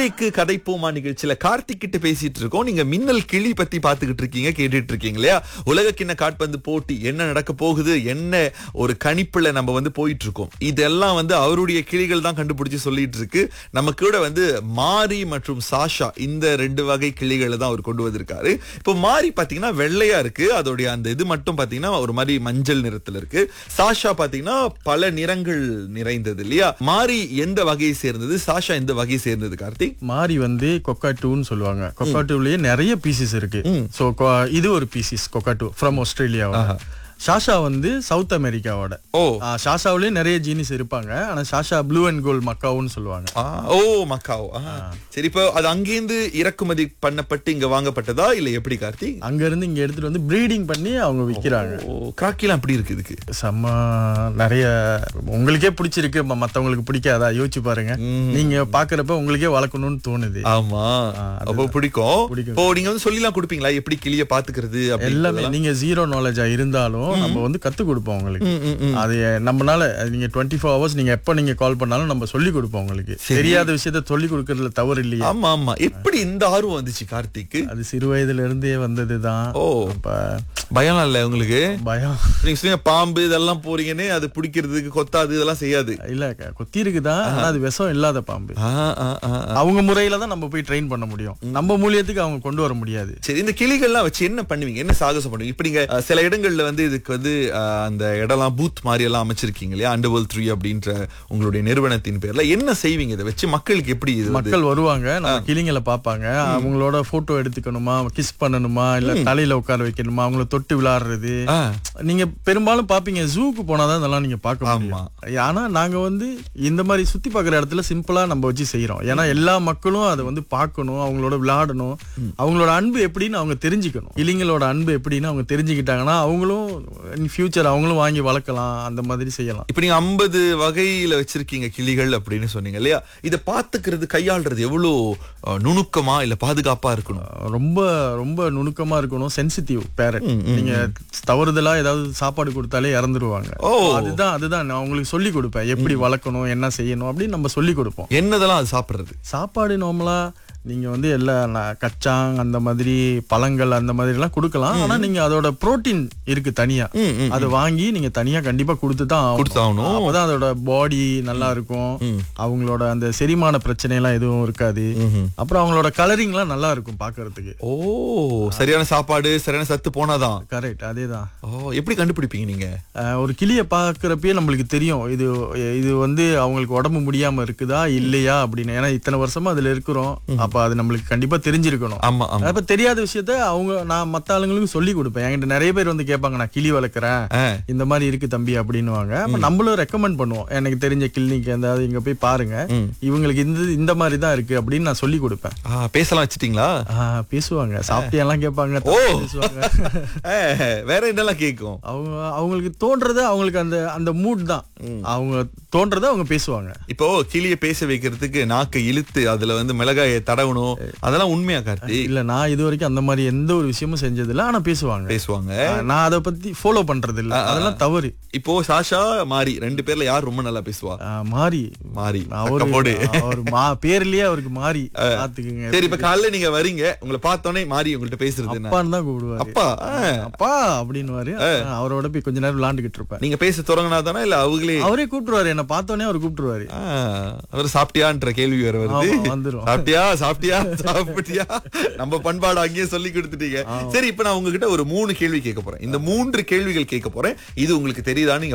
இன்றைக்கு கதைப்போமா நிகழ்ச்சியில கார்த்திக் கிட்ட பேசிட்டு இருக்கோம் நீங்க மின்னல் கிளி பத்தி பாத்துக்கிட்டு இருக்கீங்க கேட்டுட்டு இருக்கீங்க இல்லையா உலக கிண்ண காட்பந்து போட்டி என்ன நடக்க போகுது என்ன ஒரு கணிப்புல நம்ம வந்து போயிட்டு இருக்கோம் இதெல்லாம் வந்து அவருடைய கிளிகள் தான் கண்டுபிடிச்சு சொல்லிட்டு இருக்கு நம்ம கூட வந்து மாரி மற்றும் சாஷா இந்த ரெண்டு வகை கிளிகளை தான் அவர் கொண்டு வந்திருக்காரு இப்போ மாரி பாத்தீங்கன்னா வெள்ளையா இருக்கு அதோடைய அந்த இது மட்டும் பாத்தீங்கன்னா ஒரு மாதிரி மஞ்சள் நிறத்துல இருக்கு சாஷா பாத்தீங்கன்னா பல நிறங்கள் நிறைந்தது இல்லையா மாரி எந்த வகையை சேர்ந்தது சாஷா எந்த வகையை சேர்ந்தது கார்த்திக் மாரி வந்து கொக்காட்டூன்னு சொல்லுவாங்க கொக்காட்டூலயே நிறைய பீசஸ் இருக்கு சோ இது ஒரு பீசஸ் கொக்காட்டூ ஃப்ரம் ஆஸ்திரேலியா ஷாஷா வந்து சவுத் அமெரிக்காவோட ஓ ஆ, ஷாஷாவுலயே நிறைய ஜீனிஸ் இருப்பாங்க ஆனா ஷாஷா ப்ளூ அண்ட் கோல்ட் மக்காவுன்னு சொல்லுவாங்க ஆ, ஓ மக்காவோ ஆ. சரி இப்போ அது அங்கேருந்து இறக்குமதி பண்ணப்பட்டு இங்க வாங்கப்பட்டதா இல்ல எப்படி கார்த்திக் அங்க இருந்து இங்க எடுத்துட்டு வந்து ப்ரீடிங் பண்ணி அவங்க விக்கிறாங்க ஓ கிராக்கிலாம் எப்படி இருக்கு இதுக்கு செம்ம நிறைய உங்களுக்கே பிடிச்சிருக்கு ம- மத்தவங்களுக்கு பிடிக்காதா யோசிச்சு பாருங்க நீங்க பாக்குறப்ப உங்களுக்கே வளர்க்கணும்னு தோணுது ஆமா அப்போ பிடிக்கும் பிடிக்கும். இப்போ நீங்க வந்து சொல்லிலாம் கொடுப்பீங்களா எப்படி கிளிய பாத்துக்கிறது அப்படி எல்லாமே நீங்க ஜீரோ நாலேஜா இருந்தாலும் நம்ம வந்து கத்து கொடுப்போம் உங்களுக்கு அது நம்மனால அது நீங்க டுவெண்ட்டி ஃபோர் ஹவர்ஸ் நீங்க எப்ப நீங்க கால் பண்ணாலும் நம்ம சொல்லி கொடுப்போம் உங்களுக்கு தெரியாத விஷயத்த சொல்லி கொடுக்கறதுல தவறு இல்லையா ஆமா ஆமா எப்படி இந்த ஆர்வம் வந்துச்சு கார்த்திக் அது சிறு வயதுல இருந்தே வந்ததுதான் ஓ. அப்ப பயம் இல்ல உங்களுக்கு பயம் நீங்க சொல்லுங்க பாம்பு இதெல்லாம் போறீங்கன்னு அது பிடிக்கிறதுக்கு கொத்தாது இதெல்லாம் செய்யாது இல்ல கொத்தி இருக்குதான் ஆனா அது விஷம் இல்லாத பாம்பு ஆ, ஆ, ஆ, ஆ. அவங்க முறையில தான் நம்ம போய் ட்ரெயின் பண்ண முடியும் நம்ம மூலியத்துக்கு அவங்க கொண்டு வர முடியாது சரி இந்த கிளிகள்லாம் வச்சு என்ன பண்ணுவீங்க என்ன சாகசம் பண்ணுவீங்க இப்ப நீங்க அஹ், சில இடங்கள்ல வந்து இதுக்கு வந்து அஹ், அந்த இடம்லாம் பூத் மாதிரி எல்லாம் அமைச்சிருக்கீங்க இல்லையா அண்டர்வேல் த்ரீ அப்படின்ற உங்களுடைய நிறுவனத்தின் பேர்ல என்ன செய்வீங்க இதை வச்சு மக்களுக்கு எப்படி இது வந்து- மக்கள் வருவாங்க நம்ம கிளிங்களை பார்ப்பாங்க அவங்களோட போட்டோ எடுத்துக்கணுமா கிஸ் பண்ணணுமா இல்ல தலையில உட்கார வைக்கணுமா அவங்கள தொட்டு விளையாடுறது ஆ, நீங்க பெரும்பாலும் பாப்பீங்க ஜூக்கு போனாதான் இதெல்லாம் நீங்க பார்க்க ஆமா. முடியும் ஆனா நாங்க வந்து இந்த மாதிரி சுத்தி பார்க்குற இடத்துல சிம்பிளா நம்ம வச்சு செய்யறோம் ஏன்னா எல்லா மக்களும் அதை வந்து பார்க்கணும் அவங்களோட விளையாடணும் அவங்களோட அன்பு எப்படின்னு அவங்க தெரிஞ்சுக்கணும் இளைஞர்களோட அன்பு எப்படின்னு அவங்க தெரிஞ்சுக்கிட்டாங்கன்னா அவங்களும் இன் ஃபியூச்சர் அவங்களும் வாங்கி வளர்க்கலாம் அந்த மாதிரி செய்யலாம் இப்ப நீங்க ஐம்பது வகையில வச்சிருக்கீங்க கிளிகள் அப்படின்னு சொன்னீங்க இல்லையா இதை பாத்துக்கிறது கையாளுறது எவ்வளவு அஹ், நுணுக்கமா இல்ல பாதுகாப்பா இருக்கணும் ரொம்ப ரொம்ப நுணுக்கமா இருக்கணும் சென்சிட்டிவ் பேரட் நீங்க தவறுதலா ஏதாவது சாப்பாடு கொடுத்தாலே இறந்துருவாங்க ஓ. அதுதான் அதுதான் நான் உங்களுக்கு சொல்லி கொடுப்பேன் எப்படி வளர்க்கணும் என்ன செய்யணும் அப்படின்னு நம்ம சொல்லி கொடுப்போம் என்னதெல்லாம் அது சாப்பிடுறது சாப்பாடு நார்மலா நீங்க வந்து எல்லா ந- கச்சாங் அந்த மாதிரி பழங்கள் அந்த மாதிரி எல்லாம் கொடுக்கலாம் ஆனா நீங்க அதோட புரோட்டீன் இருக்கு தனியா ம், ம். அதை வாங்கி நீங்க தனியா கண்டிப்பா கொடுத்து தான் கொடுத்தாகணும். அப்பதான் அதோட பாடி நல்லா இருக்கும் அவங்களோட அந்த செரிமான பிரச்சனை எல்லாம் எதுவும் இருக்காது அப்புறம் அவங்களோட கலரிங் எல்லாம் நல்லா இருக்கும் பாக்குறதுக்கு ஓ சரியான சாப்பாடு சரியான சத்து போனாதான் கரெக்ட் அதேதான் ஓ எப்படி கண்டுபிடிப்பீங்க நீங்க அஹ் ஒரு கிளியை பார்க்கறப்பயே நம்மளுக்கு தெரியும் இது இது வந்து அவங்களுக்கு உடம்பு முடியாம இருக்குதா இல்லையா அப்படின்னு ஏன்னா இத்தனை வருஷமா அதுல இருக்கிறோம் அப்ப அது நம்மளுக்கு கண்டிப்பா தெரிஞ்சிருக்கணும் ஆமா ஆமா அப்ப தெரியாத விஷயத்த அவங்க நான் மத்த ஆளுங்களுக்கும் சொல்லி கொடுப்பேன் என்கிட்ட நிறைய பேர் வந்து கேட்பாங்க நான் கிளி வளர்க்குறேன் ஆ. இந்த மாதிரி இருக்கு தம்பி அப்படின்னுவாங்க அப்ப நம்மளும் ரெக்கமெண்ட் பண்ணுவோம் எனக்கு தெரிஞ்ச கிளினிக் ஏதாவது இங்க போய் பாருங்க இவங்களுக்கு இந்த இந்த மாதிரி தான் இருக்கு அப்படின்னு நான் சொல்லி கொடுப்பேன் ஆ, பேசலாம் வச்சிட்டீங்களா ஆஹ் பேசுவாங்க சாப்பிட்டியெல்லாம் கேட்பாங்க ஓ. பேசுவாங்க ஆ, வேற என்னெல்லாம் கேட்கும் அவங்க அவங்களுக்கு தோன்றது அவங்களுக்கு அந்த அந்த மூட் தான் அவங்க தோன்றதை அவங்க பேசுவாங்க இப்போ கிளிய பேச வைக்கிறதுக்கு நாக்கை இழுத்து அதுல வந்து மிளகாயை தடவணும் அதெல்லாம் உண்மையா கார்த்தி இல்ல நான் இது வரைக்கும் அந்த மாதிரி எந்த ஒரு விஷயமும் செஞ்சது இல்ல ஆனா பேசுவாங்க பேசுவாங்க ஆஹ் நான் அதை பத்தி ஃபாலோ பண்றது இல்ல அதெல்லாம் தவறு இப்போ சாஷா மாரி ரெண்டு பேர்ல யார் ரொம்ப நல்லா பேசுவா ஆஹ் மாறி மாரி அவரு அக்க போடு அவர் மா பேர்லயே அவருக்கு மாறி பாத்துக்குங்க சரி இப்ப காலைல நீங்க வரீங்க உங்களை பார்த்தோன்னே மாரி உங்கள்ட்ட பேசுறது என்ன அப்பான்னு தான் கூப்பிடுவாரு அப்பா ஆ. அப்பா அப்படின்னுவாரு அவரோட போய் கொஞ்ச நேரம் விளையாண்டுகிட்டு இருப்பேன் நீங்க பேச தொடங்கினா தானே இல்ல அவங்களே அவரே கூப்பிட்டுருவாரு என்ன பார்த்தோன்னே அவர் கூப்பிட்டுருவாரு ஆ, அவர் சாப்பிட்டியான்ற கேள்வி வேற வருது ஆமா, வந்துரும். சாப்பிட்டியா சாப்பிட்டியா சாப்பிட்டியா நம்ம பண்பாடு அங்கேயே சொல்லி கொடுத்துட்டீங்க சரி இப்ப நான் உங்ககிட்ட ஒரு மூணு கேள்வி கேட்க போறேன் இந்த மூன்று கேள்விகள் கேட்க போறேன் இது உங்களுக்கு தெரியுதான்னு நீங்க